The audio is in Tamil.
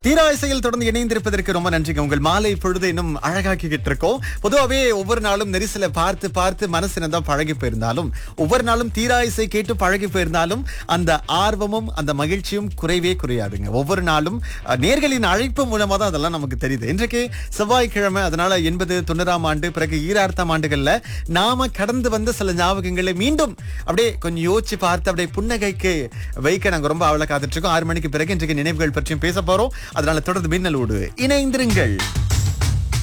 தீரா இசையில் தொடர்ந்து இணைந்திருப்பதற்கு ரொம்ப நன்றிங்க உங்கள் மாலை பொழுது இன்னும் அழகாக்கிக்கிட்டு இருக்கோம் பொதுவாகவே ஒவ்வொரு நாளும் நெரிசலை பார்த்து பார்த்து மனசு தான் பழகி போயிருந்தாலும் ஒவ்வொரு நாளும் தீரா இசை கேட்டு பழகி போயிருந்தாலும் அந்த ஆர்வமும் அந்த மகிழ்ச்சியும் குறைவே குறையாதுங்க ஒவ்வொரு நாளும் அஹ், நேர்களின் அழைப்பு மூலமா தான் அதெல்லாம் நமக்கு தெரியுது இன்றைக்கு செவ்வாய்க்கிழமை அதனால எண்பது தொண்ணூறாம் ஆண்டு பிறகு ஈராயிரத்தாம் ஆண்டுகள்ல நாம கடந்து வந்த சில ஞாபகங்களை மீண்டும் அப்படியே கொஞ்சம் யோசிச்சு பார்த்து அப்படியே புன்னகைக்கு வைக்க நாங்க ரொம்ப அவளை காத்துட்டு இருக்கோம் ஆறு மணிக்கு பிறகு இன்றைக்கு நினைவுகள் பற்றியும் பேச போறோம் அதனால தொடர்ந்து மின்னலோடு இணைந்திருங்கள்